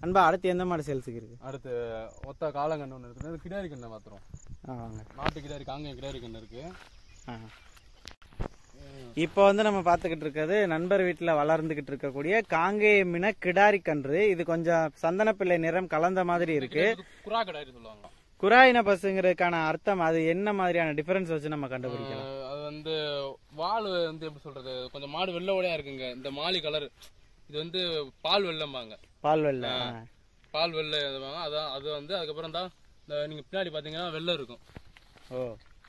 அன்பா அடுத்து எந்த மாடு சேல்ஸுக்கு இருக்கு அடுத்து ஒத்த காலங்கன்று ஒன்று இருக்குது அது கிடாரி கண்ணை மாத்திரம் ஆ வாங்க நாட்டு கிடாரி காங்கேயம் கிடாரி கண்ணு இருக்கு ஆ. இப்போ வந்து நம்ம பார்த்துக்கிட்டு இருக்கிறது நண்பர் வீட்டில் வளர்ந்துகிட்டு இருக்கக்கூடிய காங்கேயமின கிடாரி கன்று இது கொஞ்சம் சந்தனப்பிள்ளை நிறம் கலந்த மாதிரி இருக்கு இது குரா கிடாரி சொல்லுவாங்க குராயின பசுங்கிறதுக்கான அர்த்தம் அது என்ன மாதிரியான டிஃபரன்ஸ் வச்சு நம்ம கண்டுபிடிக்கலாம் அஹ் அது வந்து வால் வந்து எப்படி சொல்றது கொஞ்சம் மாடு வெள்ளை ஓடையா இருக்குங்க இந்த மாலி கலர் இது வந்து பால் வெள்ளம்பாங்க பால் வெள்ளை பால் வெள்ளை இதுவாங்க அதான் அது வந்து அதுக்கப்புறம் தான் இந்த நீங்க பின்னாடி பாத்தீங்கன்னா வெள்ளை இருக்கும் ஓ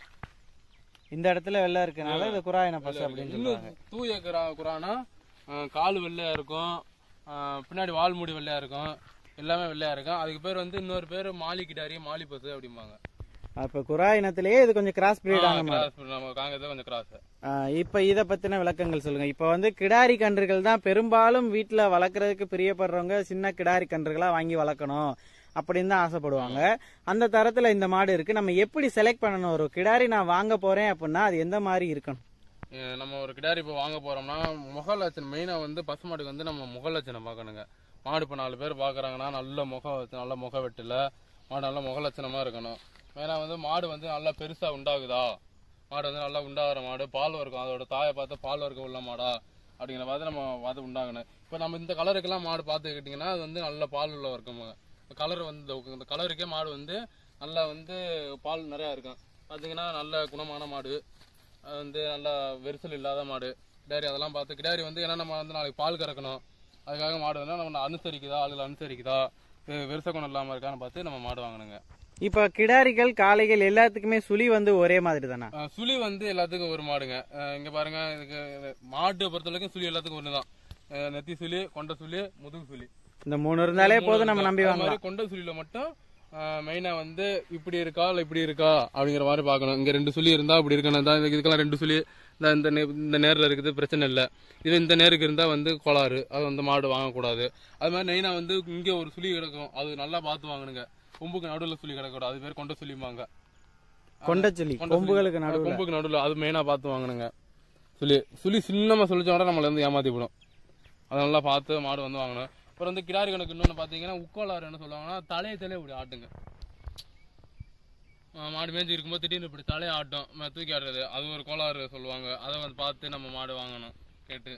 இந்த இடத்துல வெள்ளை இருக்கனால இது குராயின பசு அப்படின்னு இன்னும் சொல்லுவாங்க தூய குரா குரானா அஹ் கால் வெள்ளையா இருக்கும் அஹ் பின்னாடி வால் மூடி வெள்ளையா இருக்கும் எல்லாமே வெள்ளையா இருக்கும் அதுக்கு பேர் வந்து இன்னொரு பேர் மாலி கிடாரி மாலி பசு அப்படிம்பாங்க அப்ப குரா இனத்திலேயே இது கொஞ்சம் கிராஸ் பிரீட் ஆன மாடு கிராஸ் நம்ம காங்கத்தை கொஞ்சம் கிராஸ் ஆ, இப்ப இத பத்தின விளக்கங்கள் சொல்லுங்க இப்ப வந்து கிடாரி கன்றுகள் தான் பெரும்பாலும் வீட்டுல வளர்க்கறதுக்கு பிரியப்படுறவங்க சின்ன கிடாரி கன்றுகளா வாங்கி வளர்க்கணும் அப்படின்னு தான் ஆசைப்படுவாங்க அந்த தரத்துல இந்த மாடு இருக்கு நம்ம எப்படி செலக்ட் பண்ணணும் ஒரு கிடாரி நான் வாங்க போறேன் அப்படின்னா அது எந்த மாதிரி இருக்கணும் அஹ் நம்ம ஒரு கிடாரி இப்போ வாங்க போறோம்னா முக லட்சணம் மெயினா வந்து பசுமாடுக்கு வந்து நம்ம முக லட்சணம் பார்க்கணுங்க மாடு இப்போ நாலு பேர் பார்க்கறாங்கன்னா நல்ல முகம் வச்சு நல்ல முக வெட்டுல மாடு நல்ல முக லட்சணமா இருக்கணும் மெயினா வந்து மாடு வந்து நல்லா பெருசா உண்டாகுதா மாடு வந்து நல்லா உண்டாகிற மாடு பால் வர்க்கம் அதோட தாயை பார்த்து பால் வர்க்கம் உள்ள மாடா அப்படிங்கிற பார்த்து நம்ம பார்த்து உண்டாகணும் இப்போ நம்ம இந்த கலருக்கெல்லாம் மாடு பார்த்துக்கிட்டிங்கன்னா அது வந்து நல்ல பால் உள்ள வர்க்கம் கலர் வந்து இந்த- இந்த கலருக்கே மாடு வந்து நல்லா வந்து பால் நிறையா இருக்கும் பார்த்தீங்கன்னா நல்ல குணமான மாடு அது வந்து நல்லா வெரிசல் இல்லாத மாடு கிடாரி அதெல்லாம் பார்த்து கிடாரி வந்து ஏன்னா நம்ம வந்து நாளைக்கு பால் கறக்கணும் அதுக்காக மாடு வந்து நம்ம அனுசரிக்குதா ஆளுகள் அனுசரிக்குதா வெ- வெரிச குணம் இல்லாமல் இருக்கான்னு பார்த்து நம்ம மாடு வாங்கணுங்க இப்ப கிடாரிகள் காளைகள் எல்லாத்துக்குமே சுழி வந்து ஒரே மாதிரி தானா அஹ் சுழி வந்து எல்லாத்துக்கும் ஒரு மாடுங்க அஹ் இங்க பாருங்க இதுக்கு மாட்டை பொறுத்த வரைக்கும் சுழி எல்லாத்துக்கும் ஒண்ணுதான் அஹ் நெத்தி சுழி கொண்ட சுழி முதுகு சுழி இந்த மூணு இருந்தாலே போதும் நம்ம நம்பி அது வாங்கலாம் மாதிரி கொண்ட சுழியில மட்டும் மெயினா வந்து இப்படி இருக்கா இல்ல இப்படி இருக்கா அப்படிங்கிற மாதிரி பார்க்கணும் இங்க ரெண்டு சுழி இருந்தா இப்படி இருக்கணும் தான் இதுக்கு- இதுக்கெல்லாம் ரெண்டு சுழி இந்த இந்த நே- இந்த நேரில் இருக்குது பிரச்சனை இல்லை இது இந்த நேருக்கு இருந்தா வந்து கோளாறு அது வந்து மாடு வாங்கக்கூடாது அது மாதிரி மெயினா வந்து இங்க ஒரு சுழி கிடக்கும் அது நல்லா பார்த்து வாங்கணுங்க கொம்புக்கு நடுவில் சுழி கிடக்கூடாது அது பேர் கொண்ட சுழிம்பாங்க கொண்ட சுழி கொண்ட சுழி. கொம்புகளுக்கு அது நடுவுல கொம்புக்கு நடுவில் அது மெயினா பார்த்து வாங்கணுங்க சுழி சுழி சின்னமா சொல்லிச்சோட நம்மள வந்து ஏமாத்தி விடும் அதை நல்லா பார்த்து மாடு வந்து வாங்கணும் அப்புறம் வந்து கிடாரி கணக்கு இன்னொன்று பார்த்தீங்கன்னா உக்கோளாறு என்ன சொல்லுவாங்கன்னா தலையை தலையை இப்படி ஆட்டுங்க ஆ, மாடு மேய்ஞ்சி இருக்கும்போது திடீர்னு இப்படி தலையை ஆட்டும் ம, தூக்கி ஆடுறது அது ஒரு கோளாறு சொல்லுவாங்க அதை வந்து பார்த்து நம்ம மாடு வாங்கணும் கேட்டு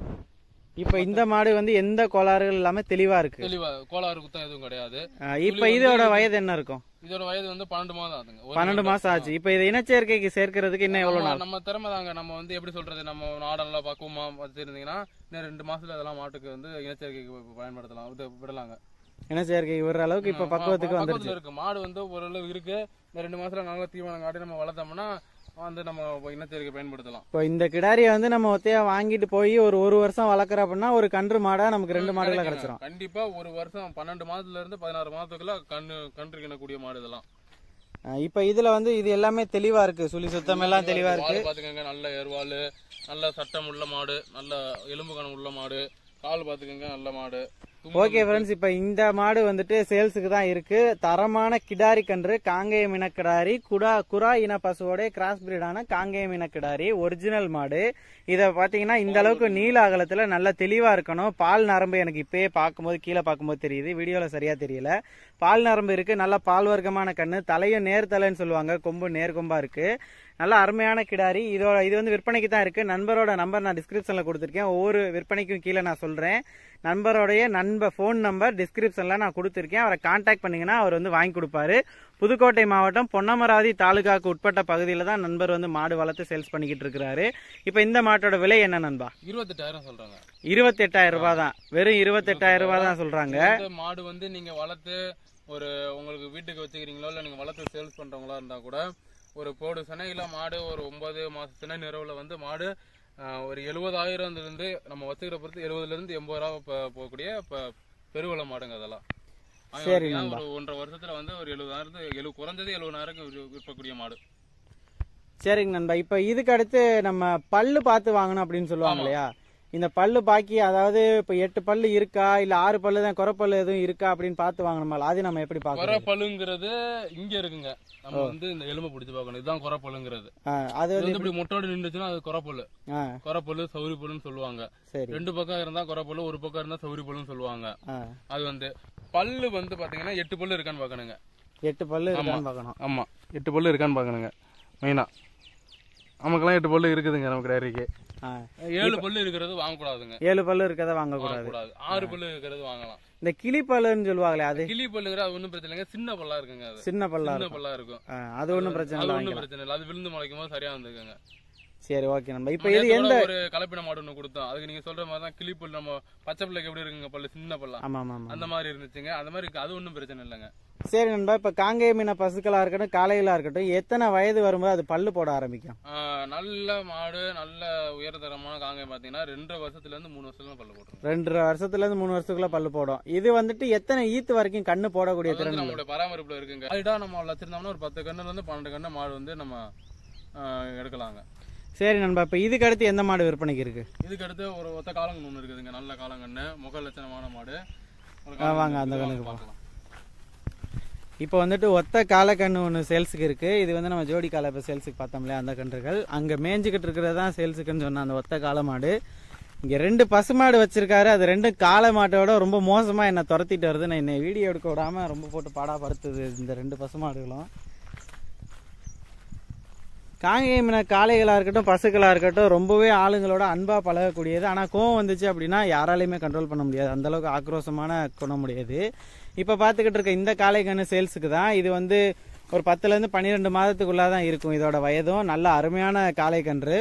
இப்ப இந்த மாடு வந்து எந்த கோளாறுகள் இல்லாம தெளிவா இருக்கு தெளிவா கோளாறு குத்தம் எதுவும் கிடையாது ஆ, இப்ப இதோட வயது என்ன இருக்கும் இதோட வயது வந்து பன்னெண்டு மாதம் ஆகுதுங்க ஒரு பன்னெண்டு மாசம் ஆச்சு இப்ப இதை இனச்சேர்க்கைக்கு சேர்க்கறதுக்கு இன்னும் எவ்வளவு நம்ம- நாள் நம்ம திறமை தாங்க நம்ம வந்து எப்படி சொல்றது நம்ம நாடெல்லாம் பக்குவமா வச்சிருந்தீங்கன்னா இன்னும் ரெண்டு மாசத்துல அதெல்லாம் மாட்டுக்கு வந்து இனச்சேர்க்கைக்கு பயன்படுத்தலாம் இது விடலாங்க இனச்சேர்க்கை விடுற அளவுக்கு இப்ப பக்குவத்துக்கு ப- வந்துருச்சு பக்குவத்துல இருக்கு மாடு வந்து ஓரளவு இருக்கு இந்த ரெண்டு மாசத்துல நல்லா தீவனம் காட்டி நம்ம வளர்த்தோம்னா வந்து நம்ம இனச்சேர்க்கை பயன்படுத்தலாம் இப்போ இந்த கிடாரியை வந்து நம்ம ஒத்தையா வாங்கிட்டு போய் ஒரு ஒரு வருஷம் வளர்க்குற அப்படின்னா ஒரு கன்று மாடா நமக்கு ரெண்டு மாடுகளா கிடைக்குங்க. கிடைச்சிரும் கண்டிப்பா ஒரு வருஷம் பன்னெண்டு மாதத்துல இருந்து பதினாறு மாதத்துக்குள்ள கண்ணு கன்று கிணக்கூடிய மாடு இதெல்லாம் ஆ, இப்ப இதுல வந்து இது எல்லாமே தெளிவா இருக்கு சுழி சுத்தம் எல்லாம் தெளிவா இருக்கு வால் பாத்துக்கங்க நல்ல ஏர்வால் நல்ல சட்டம் உள்ள மாடு நல்ல எலும்பு கணம் உள்ள மாடு கால் பாத்துக்கங்க நல்ல மாடு தும்பு ஓகே ஃப்ரெண்ட்ஸ் இப்ப இந்த மாடு வந்துட்டு சேல்ஸுக்கு தான் இருக்கு தரமான கிடாரி கன்று காங்கேயம் இனக்கிடாரி குடா குரா இன பசுவோட கிராஸ் பிரீடான காங்கேயம் இனக்கிடாரி ஒரிஜினல் மாடு இத பாத்தீங்கன்னா இந்த அளவுக்கு நீல அகலத்துல நல்ல தெளிவா இருக்கணும் பால் நரம்பு எனக்கு இப்பயே பார்க்கும்போது கீழே பார்க்கும்போது தெரியுது வீடியோல சரியா தெரியல பால் நரம்பு இருக்கு நல்ல பால் வர்க்கமான கண்ணு தலையும் நேர்தலைன்னு சொல்லுவாங்க கொம்பு நேர்கொம்பா இருக்கு நல்ல அருமையான கிடாரி இதோட இது வந்து விற்பனைக்கு தான் இருக்கு நண்பரோட நம்பர் நான் டிஸ்கிரிப்ஷன்ல கொடுத்துருக்கேன் ஒவ்வொரு விற்பனைக்கும் கீழே நான் சொல்றேன் நண்பரோடைய நண்பர் ஃபோன் நம்பர் டிஸ்கிரிப்ஷன்ல நான் கொடுத்துருக்கேன் அவரை காண்டாக்ட் பண்ணீங்கன்னா அவர் வந்து வாங்கி கொடுப்பாரு புதுக்கோட்டை மாவட்டம் பொன்னமராதி தாலுகாக்கு உட்பட்ட பகுதியில தான் நண்பர் வந்து மாடு வளர்த்து சேல்ஸ் பண்ணிக்கிட்டு இருக்கிறாரு இப்போ இந்த மாட்டோட விலை என்ன நண்பா இருபத்தெட்டாயிரம் சொல்றாங்க இருபத்தி எட்டாயிரம் ரூபாய் தான் வெறும் இருபத்தெட்டாயிரம் ரூபாய் தான் சொல்றாங்க இந்த மாடு வந்து நீங்க வளர்த்து ஒரு உங்களுக்கு வீட்டுக்கு வச்சுக்கிறீங்களோ இல்ல நீங்க வளர்த்து சேல்ஸ் பண்றவங்களா இருந்தா கூட ஒரு போடு சினையில மாடு ஒரு ஒன்பது மாச சினை நிறைவுல வந்து மாடு ஆஹ், ஒரு எழுபதாயிரம்ல இருந்து நம்ம வச்சுக்கிற பொறுத்து எழுபதுல இருந்து எண்பது ரூபா ப- போகக்கூடிய ப- பெருவள மாடுங்க அதெல்லாம் அது சரி பாத்தீங்கன்னா ஒரு ஒன்றரை வருஷத்துல வந்து ஒரு எழுபதாயிரத்து எழு குறைஞ்சது எழுபதாயிரம் விற்பக்கூடிய மாடு சரிங்க நண்பா இப்போ இதுக்கு அடுத்து நம்ம பல்லு பார்த்து வாங்கணும் அப்படின்னு சொல்லுவாங்க இல்லையா இந்த பல்லு பாக்கி அதாவது இப்போ எட்டு பல்லு இருக்கா இல்ல ஆறு பல்லு தான் குறைப்பல்லு எதுவும் இருக்கா அப்படின்னு பார்த்து வாங்கணுமா அது நம்ம எப்படி பார்க்கணும் குறைப்பழுங்கிறது இங்க இருக்குங்க நம்ம வந்து இந்த எலும்பை பிடிச்சு பார்க்கணும் இதுதான் குறைப்பழுங்கிறது ஆ, அது இது வந்து வந்து இப்படி முட்டோடு நின்றுச்சுன்னா அது குறைப்பல்லு ஆ குறைப்பல்லு சௌரி பல்லுன்னு சொல்லுவாங்க சரி ரெண்டு பக்கம் இருந்தா குறைப்பல்லு ஒரு பக்கம் இருந்தா சௌரி பல்லுன்னு சொல்லுவாங்க ஆ அது வந்து பல்லு வந்து பாத்தீங்கன்னா எட்டு பல்லு இருக்கான்னு பார்க்கணுங்க எட்டு பல்லு இருக்கான்னு பார்க்கணும் ஆமா எட்டு பல்லு இருக்கான்னு பார்க்கணுங்க மெயினா நமக்கெல்லாம் எட்டு பல்லு இருக்குதுங்க நமக்கு டேரிக்கு ஆ. ஏழு பல்லு இருக்கிறது வாங்கக்கூடாதுங்க ஏழு பல்லு இருக்கதை வாங்கக்கூடாது வாங்கக்கூடாது ஆறு பல்லு இருக்கிறது வாங்கலாம் இந்த கிளி பல்லுன்னு சொல்லுவாங்களே அது கிளி பல்லுங்கிற அது ஒன்றும் பிரச்சனை இல்லைங்க சின்ன பல்லா இருக்குங்க அது சின்ன பல்லா சின்ன இருக்கும் பல்லா இருக்கும் ஆ, அது ஒன்றும் பிரச்சனை அது இல்லை ஒன்றும் வாங்கிக்கலாம் பிரச்சனை இல்லை அது விழுந்து முளைக்கும் போது சரியா வந்துருக்குங்க சரி ஓகே நண்பா இப்போ இது நேத்து எந்த கூட ஒரு கலப்பின மாடு ஒன்று கொடுத்தோம் அதுக்கு நீங்க சொல்ற மாதிரி தான் கிளி பல்லு நம்ம பச்சை பிள்ளைக்கு எப்படி இருக்குங்க பல்லு சின்ன பல்லா ஆமா ஆமா ஆமா அந்த மாதிரி இருந்துச்சுங்க அந்த மாதிரி இருக்கு. அது ஒன்றும் பிரச்சனை இல்லைங்க சரி நண்பா இப்போ காங்கேய மீன பசுக்களா இருக்கட்டும் காளைகளா இருக்கட்டும் எத்தனை வயது வரும்போது அது பல்லு போட ஆரம்பிக்கும் ஆஹ் நல்ல மாடு நல்ல உயர்தரமான காங்காயம் பாத்தீங்கன்னா ரெண்டரை வருஷத்துல இருந்து மூணு வருஷத்துல பல்லு போட்டுரும் ரெண்டரை வருஷத்துல இருந்து மூணு வருஷத்துக்குள்ள பல்லு போடும் இது வந்துட்டு எத்தனை ஈத்து வரைக்கும் கண்ணு போடக்கூடிய அது வந்து திறன் நம்மளுடைய பராமரிப்புல இருக்குங்க அதுடா நம்ம வச்சிருந்தோம்னா ஒரு பத்து கண்ணுல இருந்து பன்னெண்டு கண்ணு மாடு வந்து நம்ம ஆஹ் எடுக்கலாங்க சரி நண்பா இப்போ இதுக்கு அடுத்து எந்த மாடு விற்பனைக்கு இருக்கு இதுக்கு அடுத்து ஒரு ஒத்த காலங்கன்னு ஒன்று இருக்குதுங்க நல்ல காலங்கன்னு முக லட்சணமான மாடு ஒரு ஆ, வாங்க, காலங்கன்னு அந்த இருக்குது. கண்ணுக்கு வாங்க பார்க்கலாம் இப்போ வந்துட்டு ஒத்த காலக்கண்ணு ஒன்று சேல்ஸுக்கு இருக்கு இது வந்து நம்ம ஜோடி காலை இப்போ சேல்ஸுக்கு பார்த்தோம் இல்லையா அந்த கன்றுகள் அங்கே மேய்ஞ்சிக்கிட்டு இருக்கிறது தான் சேல்ஸுக்குன்னு சொன்ன அந்த ஒத்த காளை மாடு இங்கே ரெண்டு பசுமாடு வச்சிருக்காரு அது ரெண்டும் காளை மாட்டோட ரொம்ப மோசமாக என்னை துரத்திட்டு வருது நான் என்னை வீடியோ எடுக்க விடாம ரொம்ப போட்டு பாடாப்படுத்துது இந்த ரெண்டு பசுமாடுகளும் காங்கேய மீன காளைகளாக இருக்கட்டும் பசுக்களாக இருக்கட்டும் ரொம்பவே ஆளுங்களோட அன்பாக பழகக்கூடியது ஆனால் கோவம் வந்துச்சு அப்படின்னா யாராலையுமே கண்ட்ரோல் பண்ண முடியாது அந்த அளவுக்கு ஆக்ரோஷமான குணம் முடியாது இப்போ பார்த்துக்கிட்டு இருக்க இந்த காளை கன்று சேல்ஸுக்கு தான் இது வந்து ஒரு பத்துலேருந்து பன்னிரெண்டு மாதத்துக்குள்ளே தான் இருக்கும் இதோட வயதும் நல்ல அருமையான காளை கன்று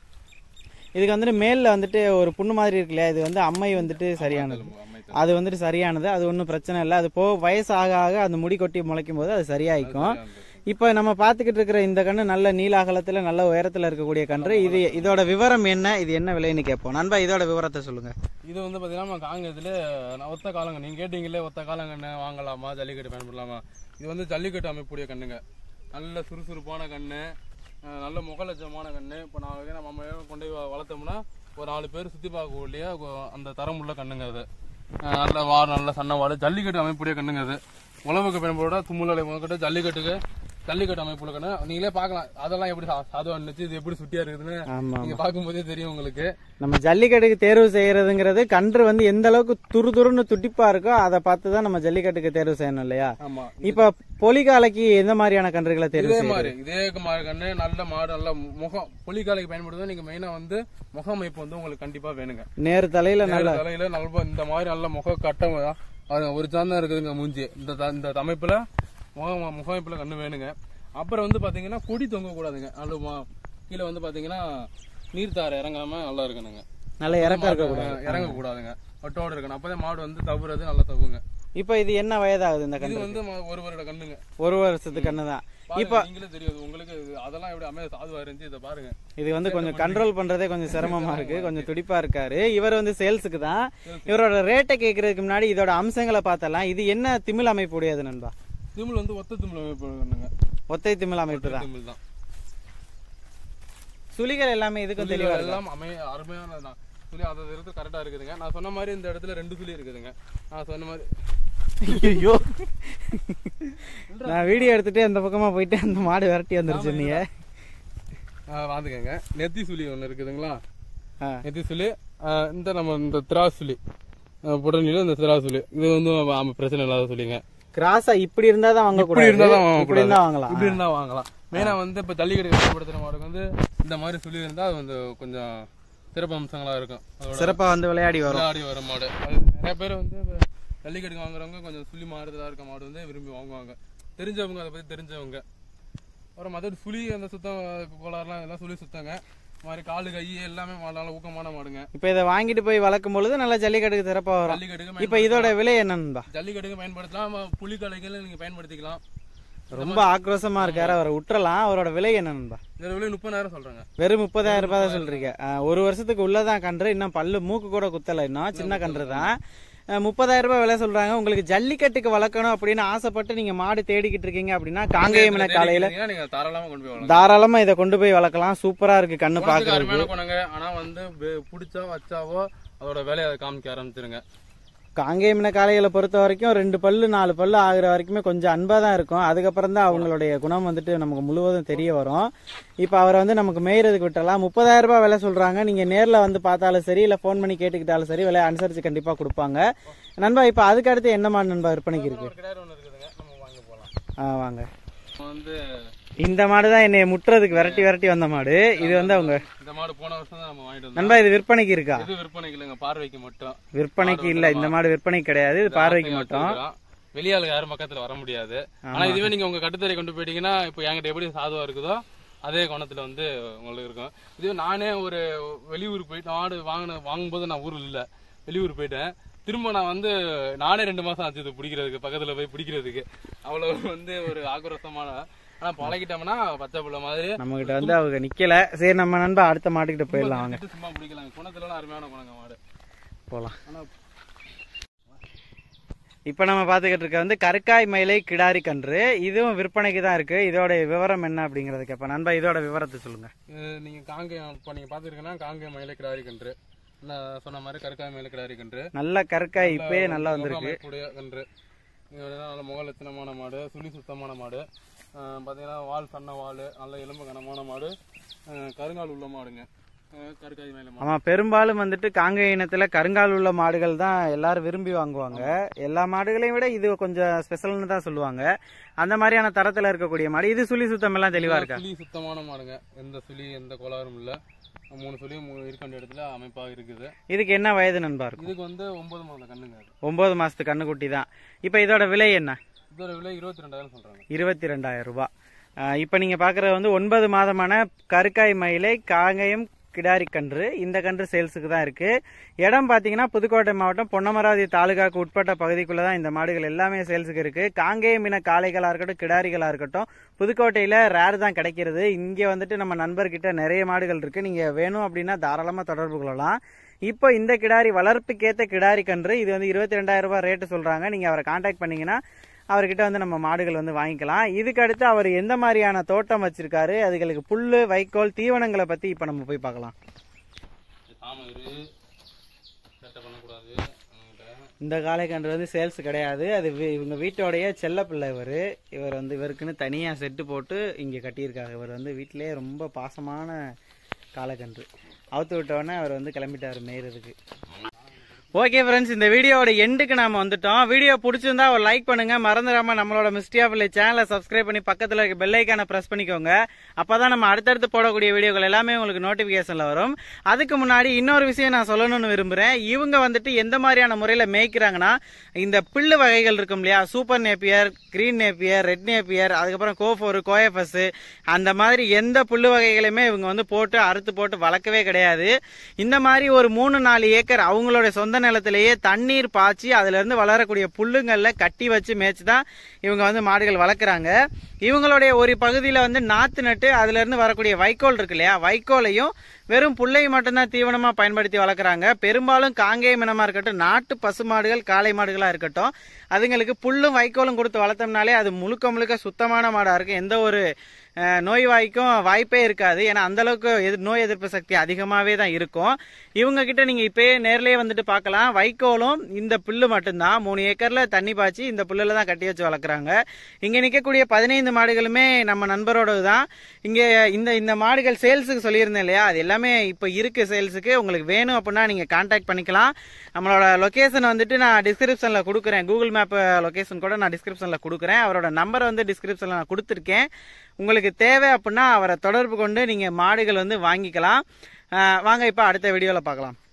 இதுக்கு வந்துட்டு மேலில் வந்துட்டு ஒரு புண்ணு மாதிரி இருக்கு இல்லையா இது வந்து அம்மை வந்துட்டு சரியானது அமைத்து அது வந்துட்டு சரியானது அது ஒன்றும் பிரச்சனை இல்லை அது போ வயசு ஆக ஆக அந்த முடி கொட்டி முளைக்கும் போது அது சரியாயிக்கும் இப்போ நம்ம பார்த்துக்கிட்டு இருக்கிற இந்த கன்று நல்ல நீல அகலத்துல நல்ல உயரத்துல இருக்கக்கூடிய கன்று இது இதோட விவரம் என்ன இது என்ன விலைன்னு கேட்போம் நண்பா இதோட விவரத்தை சொல்லுங்க இது வந்து பாத்தீங்கன்னா நம்ம காங்கத்துல ஒத்த காலங்க நீங்க கேட்டீங்களே ஒத்த காலங்கண்ணு வாங்கலாமா ஜல்லிக்கட்டு பயன்படலாமா இது வந்து ஜல்லிக்கட்டு அமைப்புடைய கண்ணுங்க நல்ல சுறுசுறுப்பான கண்ணு அஹ் நல்ல முகலட்சமான கண்ணு இப்போ நான் வந்து நம்ம அம்மையோட கொண்டு போய் வளர்த்தோம்னா ஒரு நாலு பேர் சுத்தி பார்க்கக்கூடிய கொ- அந்த தரம் உள்ள கண்ணுங்க அது அஹ் நல்ல வார் நல்ல சன்ன வாடு ஜல்லிக்கட்டு அமைப்புடைய கண்ணுங்க அது உழவுக்கு பயன்பட தும்முலை முதற்கட்டு ஜல்லிக்கட்டுக்கு ஜல்லிக்கட்டு அமைப்புள்ள கண்ணு நீங்களே பார்க்கலாம் அதெல்லாம் எப்படி சா- சாதுவா இருந்துச்சு இது எப்படி சுட்டியா இருக்குதுன்னு ஆமா நீங்க பார்க்கும்போதே தெரியும் உங்களுக்கு நம்ம ஜல்லிக்கட்டுக்கு தேர்வு செய்யறதுங்கிறது கன்று வந்து எந்த அளவுக்கு துரு துருன்னு துடிப்பா இருக்கோ அதை பார்த்து தான் நம்ம ஜல்லிக்கட்டுக்கு தேர்வு செய்யணும் இல்லையா ஆமா இப்ப பொலிகாலைக்கு எந்த மாதிரியான கன்றுகளை தேர்வு இதே செய்யணும் மாதிரி இதே மாடு கண்ணு நல்ல மாடு நல்ல முகம் புலிக்காலைக்கு பயன்படுத்தும் நீங்க மெயினா வந்து முக அமைப்பு வந்து உங்களுக்கு கண்டிப்பா வேணுங்க நேரு தலையில நல்ல நேரு தலையில நல்ல இந்த மாதிரி நல்ல முக கட்டம் அது ஒரு சாந்தம் இருக்குதுங்க மூஞ்சி இந்த த- இந்த அமைப்புல முக முக அமைப்புல கண்ணு வேணுங்க அப்புறம் வந்து பாத்தீங்கன்னா கொடி தொங்க கூடாதுங்க நல்ல மா- கீழே வந்து பாத்தீங்கன்னா நீர்த்தார இறங்காம நல்லா இருக்கணுங்க நல்ல இறக்கம் இருக்கக்கூடாது இறங்க கூடாதுங்க ஒட்டோட இருக்கணும் அப்பதான் மாடு வந்து தவுறது நல்லா தவுங்க இப்ப இது என்ன வயதாகுது இந்த இது கன்று வந்து ம- ஒரு வருட கண்ணுங்க ஒரு வருஷத்துக்கு கண்ணு தான் பாருங்க, நீங்களே தெரியும் உங்களுக்கு இது- அதெல்லாம் எப்படி அமைய சாதுவா இருந்துச்சு இதை பாருங்க இது வந்து கொஞ்சம் கண்ட்ரோல் பண்றதே கொஞ்சம் சிரமமா இருக்கு கொஞ்சம் துடிப்பா இருக்காரு இவர் வந்து சேல்ஸுக்கு தான் இவரோட ரேட்டை கேட்கறதுக்கு முன்னாடி இதோட அம்சங்களை பார்த்தலாம் இது என்ன திமிழ் அமைப்பு உடையது நண்பா திமிழ் வந்து ஒத்த திமிழ் அமைப்பு கண்ணுங்க ஒத்தை திமிழ் அமைப்பு தான் திமிழ் தான் சுழிகள் எல்லாமே இதுக்கும் தெளிவா தெளிவா எல்லாம் அமைய அருமையான தான். சுழி அதை எடுத்து கரெக்டா இருக்குதுங்க நான் சொன்ன மாதிரி இந்த இடத்துல ரெண்டு சுழி இருக்குதுங்க நான் சொன்ன மாதிரி ஐயோ நான் வீடியோ எடுத்துட்டு அந்த பக்கமா போயிட்டு அந்த மாடு விரட்டி வந்துருச்சு நீங்க ஆ, வாந்துக்கங்க நெத்தி சுழி ஒன்று இருக்குதுங்களா ஆ. நெத்தி சுழி ஆ, இந்த நம்ம இந்த திராஸ் சுழி புடனில இந்த திராஸ் சுழி இது வந்து ஆமா, பிரச்சனை இல்லாத சொல்லிங்க கிராஸா இப்படி இருந்தா தான் வாங்க இப்படி இருந்தா தான் இப்படி இருந்தா வாங்கலாம் இப்படி இருந்தா வாங்கலாம் மெயினா வந்து இப்ப ஜல்லிக்கட்டு பயன்படுத்துற மாடுக்கு வந்து இந்த மாதிரி சுழி இருந்தா அது வந்து கொஞ்சம் சிறப்பு அம்சங்களா இருக்கும் அதோட சிறப்பா வந்து விளையாடி வரும் விளையாடி வர மாடு அது நிறைய பேர் வந்து இப்ப ஜல்லிக்கட்டு வாங்குறவங்க கொஞ்சம் சுழி மாடுதலா இருக்க மாடு வந்து விரும்பி வாங்குவாங்க தெரிஞ்சவங்க அதை பத்தி தெரிஞ்சவங்க அப்புறம் மற்ற சுழி அந்த சுத்தம் கோளாறுலாம் எல்லாம் சுழி சுத்தங்க இந்த மாதிரி காலு கை எல்லாமே மா- நல்ல ஊக்கமான மாடுங்க இப்ப இதை வாங்கிட்டு போய் வளர்க்கும் பொழுது நல்லா ஜல்லிக்கட்டுக்கு சிறப்பா வரும் ஜல்லிக்கட்டுக்கு இப்ப இதோட விலை என்னன்பா ஜல்லிக்கட்டுக்கு பயன்படுத்தலாம் புலிக்கலைகள் நீங்க பயன்படுத்திக்கலாம் ரொம்ப ஆக்ரோஷமா இருக்காரு அவரை விட்டுறலாம் அவரோட விலை என்னன்பா இதோட விலை முப்பதாயிரம் சொல்றாங்க வெறும் முப்பதாயிரம் ரூபாய் தான் சொல்றீங்க ஆ, ஒரு வருஷத்துக்கு உள்ளதான் கன்று இன்னும் பல்லு மூக்கு கூட குத்தல இன்னும் சின்ன கன்று தான் ஆ, முப்பதாயிரம் ரூபாய் விலை சொல்றாங்க உங்களுக்கு ஜல்லிக்கட்டுக்கு வளர்க்கணும் அப்படின்னு ஆசைப்பட்டு நீங்க மாடு தேடிக்கிட்டு இருக்கீங்க அப்படின்னா காங்கேயமன காலையில தேடிக்கிட்டீங்கன்னா நீங்க தாராளமா கொண்டு போய் வளர்க்கலாம் தாராளமா இதை கொண்டு போய் வளர்க்கலாம் சூப்பரா இருக்கு கண்ணு குணத்துக்கு பாக்குறதுக்கு அருமையான குணங்க ஆனா வந்து வெ- புடிச்சா வச்சாவோ அதோட வேலையை அதை காமிக்க ஆரம்பிச்சிருங்க காங்கேயமின காளைகளை பொறுத்த வரைக்கும் ரெண்டு பல்லு நாலு பல்லு ஆகுற வரைக்குமே கொஞ்சம் அன்பா தான் இருக்கும் அதுக்கப்புறம் தான் அவங்களுடைய குணம் வந்துட்டு நமக்கு முழுவதும் தெரிய வரும் இப்போ அவரை வந்து நமக்கு மேய்றதுக்கு விட்டலாம் முப்பதாயிரம் ரூபாய் விலை சொல்றாங்க நீங்க நேர்ல வந்து பார்த்தாலும் சரி இல்ல ஃபோன் பண்ணி கேட்டுக்கிட்டாலும் சரி விலை அனுசரிச்சு கண்டிப்பா கொடுப்பாங்க நண்பா இப்போ அதுக்கு அடுத்து என்ன மாடு நண்பா விற்பனைக்கு இருக்கு ஒரு கிடாரி ஒன்று இருக்குதுங்க நம்ம வாங்கி போகலாம் ஆ வாங்க நம்ம வந்து இந்த மாடு தான் என்னை முட்டுறதுக்கு விரட்டி விரட்டி வந்த மாடு இது வந்து அவங்க இந்த மாடு போன வருஷம் தான் நம்ம வாங்கிட்டு வந்தோம் நண்பா இது விற்பனைக்கு இருக்கா இது விற்பனைக்கு இல்லைங்க பார்வைக்கு மட்டும் விற்பனைக்கு இல்ல இந்த மாடு விற்பனைக்கு கிடையாது இது பார்வைக்கு மட்டும் வெளியாளுங்க யாரும் பக்கத்துல வர முடியாது ஆனா இதுவே நீங்க உங்க கட்டுத்தரை கொண்டு போயிட்டீங்கன்னா இப்போ என்கிட்ட எப்படி சாதுவா இருக்குதோ அதே கோணத்துல வந்து உங்களுக்கு இருக்கும் இதுவே நானே ஒரு வெளியூர் போயிட்டு மாடு வாங்கின வாங்கும்போது நான் ஊர்ல இல்ல வெளியூர் போயிட்டேன் திரும்ப நான் வந்து நானே ரெண்டு மாசம் ஆச்சு இது பிடிக்கிறதுக்கு பக்கத்துல போய் பிடிக்கிறதுக்கு அவ்வளவு வந்து ஒரு ஆக்ரோஷமான ஆனா பழகிட்டோம்னா பச்சை புள்ள மாதிரி நம்ம கிட்ட வந்து அவங்க நிக்கல சரி நம்ம நண்பா அடுத்த மாட்டுக்கிட்ட போயிடலாம் வாங்க சும்மா சும்மா பிடிக்கலாம் குணத்துல அருமையான குணங்க மாடு போலாம் ஆனா இப்ப நம்ம பாத்துக்கிட்டு இருக்க வந்து கற்காய் மயிலை கிடாரி கன்று இதுவும் விற்பனைக்கு தான் இருக்கு இதோட விவரம் என்ன அப்படிங்கறதுக்கு இப்ப நண்பா இதோட விவரத்தை சொல்லுங்க இது நீங்க காங்கேயம் இப்போ நீங்க பாத்துருக்கீங்கன்னா காங்கேயம் மயிலை கிடாரி கன்று நான் சொன்ன மாதிரி கருக்காய் மயிலை கிடாரி கன்று நல்ல கற்காய் இப்பயே நல்லா வந்திருக்கு அமைப்புடைய கன்று இது வந்து நல்ல முக லட்சணமான மாடு சுழி சுத்தமான மாடு அஹ் பாத்தீங்கன்னா வால் சன்ன வால் நல்ல எலும்பு கனமான மாடு அஹ் கருங்கால் உள்ள மாடுங்க அஹ் கருக்காய் மயிலை மாடு ஆமா பெரும்பாலும் வந்துட்டு காங்கேய இனத்துல கருங்கால் உள்ள மாடுகள் தான் எல்லாரும் விரும்பி வாங்குவாங்க எல்லா மாடுகளையும் விட இது கொஞ்சம் ஸ்பெஷல்னு தான் சொல்லுவாங்க அந்த மாதிரியான தரத்துல இருக்கக்கூடிய மாடு இது சுழி சுத்தம் எல்லாம் தெளிவா இருக்கா சுழி சுத்தமான மாடுங்க எந்த சுழி எந்த கோளாறும் இல்ல மூணு சுழி மூணு இருக்க வேண்டிய இடத்துல அமைப்பாக இருக்குது இதுக்கு என்ன வயது நண்பா இருக்கும் இதுக்கு வந்து ஒன்பது மாதம் கண்ணுங்க அது ஒன்பது மாசத்து கண்ணுக்குட்டி தான் இப்ப இதோட விலை என்ன இதோட விலை இருபத்தி ரெண்டாயிரம் சொல்றாங்க இருபத்தி ரெண்டாயிரம் ரூபாய் ஆஹ் இப்ப நீங்க பாக்குறது வந்து ஒன்பது மாதமான கருக்காய் மயிலை காங்கயம் கிடாரி கன்று இந்த கன்று சேல்ஸுக்கு தான் இருக்கு இடம் பாத்தீங்கன்னா புதுக்கோட்டை மாவட்டம் பொன்னமராவதி தாலுகாக்கு உட்பட்ட பகுதிக்குள்ள தான் இந்த மாடுகள் எல்லாமே சேல்ஸுக்கு இருக்கு காங்கேயம் இன காளைகளா இருக்கட்டும் கிடாரிகளா இருக்கட்டும் புதுக்கோட்டையில ரேர் தான் கிடைக்கிறது இங்க வந்துட்டு நம்ம நண்பர்கிட்ட நிறைய மாடுகள் இருக்கு நீங்க வேணும் அப்படின்னா தாராளமா தொடர்பு கொள்ளலாம் இப்போ இந்த கிடாரி வளர்ப்புக்கேத்த கிடாரி கன்று இது வந்து இருபத்தி ரெண்டாயிரம் ரூபாய் ரேட்டு சொல்றாங்க நீங்க அவரை கான்டாக்ட் பண்ணீங்கன்னா அவர்கிட்ட வந்து நம்ம மாடுகள் வந்து வாங்கிக்கலாம் இதுக்கு அடுத்து அவர் எந்த மாதிரியான தோட்டம் வச்சிருக்காரு அதுகளுக்கு புல்லு வைக்கோல் தீவனங்களை பத்தி இப்ப நம்ம போய் பார்க்கலாம் தாமரை சேட்டை பண்ணக்கூடாது அவங்ககிட்ட. இந்த காளைக்கன்று வந்து சேல்ஸ் கிடையாது அது வி- இவங்க வீட்டோடைய செல்ல பிள்ளை இவர் இவர் வந்து இவருக்குன்னு தனியா செட்டு போட்டு இங்க கட்டியிருக்காங்க இவர் வந்து வீட்டிலேயே ரொம்ப பாசமான காளைக்கன்று அவுத்து விட்டோடனே அவர் வந்து கிளம்பிட்டாரு மேய்றதுக்கு ஓகே ஃப்ரெண்ட்ஸ் இந்த வீடியோவோட எண்டுக்கு நாம வந்துட்டோம் வீடியோ பிடிச்சிருந்தா ஒரு லைக் பண்ணுங்க மறந்துடாம நம்மளோட மிஸ்டியா பிள்ளை சேனலை சப்ஸ்கிரைப் பண்ணி பக்கத்துல இருக்க பெல் ஐக்கானை பிரஸ் பண்ணிக்கோங்க அப்பதான் நம்ம அடுத்தடுத்து போடக்கூடிய வீடியோக்கள் எல்லாமே உங்களுக்கு நோட்டிபிகேஷன்ல வரும் அதுக்கு முன்னாடி இன்னொரு விஷயம் நான் சொல்லணும்னு விரும்புறேன் இவங்க வந்துட்டு எந்த மாதிரியான முறையில மேய்க்கிறாங்கன்னா இந்த பில்லு வகைகள் இருக்கும் இல்லையா super napier green napier red napier அதுக்கப்புறம் கோஃபோர் கோஎஃப்எஸ் அந்த மாதிரி எந்த புல்லு வகைகளையுமே இவங்க வந்து போட்டு அறுத்து போட்டு வளர்க்கவே கிடையாது இந்த மாதிரி ஒரு மூணு நாலு ஏக்கர் அவங்களோட சொந்த நிலத்திலேயே தண்ணீர் பாய்ச்சி அதுல இருந்து வளரக்கூடிய புல்லுங்கள்ல கட்டி வச்சு மேய்ச்சி தான் இவங்க வந்து மாடுகள் வளர்க்குறாங்க இவங்களுடைய ஒரு பகுதியில வந்து நாத்து நட்டு அதுல இருந்து வரக்கூடிய வைக்கோல் இருக்கு இல்லையா வைக்கோலையும் வெறும் புல்லையும் மட்டும்தான் தீவனமா பயன்படுத்தி வளர்க்குறாங்க பெரும்பாலும் காங்கேயம் இனமா இருக்கட்டும் நாட்டு பசுமாடுகள் காளை மாடுகளா இருக்கட்டும் அதுங்களுக்கு புல்லும் வைக்கோலும் கொடுத்து வளர்த்தோம்னாலே அது முழுக்க முழுக்க சுத்தமான மாடா இருக்கும் எந்த ஒரு அஹ், நோய் வாய்க்கும் வாய்ப்பே இருக்காது ஏன்னா அந்த அளவுக்கு எதிர் நோய் எதிர்ப்பு சக்தி அதிகமாவே தான் இருக்கும் இவங்க கிட்ட நீங்க இப்பயே நேர்லயே வந்துட்டு பார்க்கலாம் வைக்கோலும் இந்த புல்லு மட்டும்தான் மூணு ஏக்கர்ல தண்ணி பாய்ச்சி இந்த புல்லுல தான் கட்டி வச்சு வளர்க்குறாங்க இங்க நிக்கக்கூடிய பதினைந்து மாடுகளுமே நம்ம நண்பரோடது தான் இங்க இந்த இந்த மாடுகள் சேல்ஸுக்கு சொல்லியிருந்தேன் இல்லையா அது எல்லாமே இப்ப இருக்கு சேல்ஸுக்கு உங்களுக்கு வேணும் அப்படின்னா நீங்க கான்டாக்ட் பண்ணிக்கலாம் நம்மளோட லொகேஷன் வந்துட்டு நான் டிஸ்கிரிப்ஷன்ல கொடுக்குறேன் கூகுள் மேப் லொகேஷன் கூட நான் டிஸ்கிரிப்ஷன்ல கொடுக்குறேன் அவரோட நம்பர் வந்து டிஸ்கிரிப்ஷன்ல நான் கொடுத்துருக்கேன் உங்களுக்கு தேவை அப்படின்னா அவரை தொடர்பு கொண்டு நீங்க மாடுகள் வந்து வாங்கிக்கலாம் அஹ் வாங்க இப்ப அடுத்த வீடியோல பார்க்கலாம்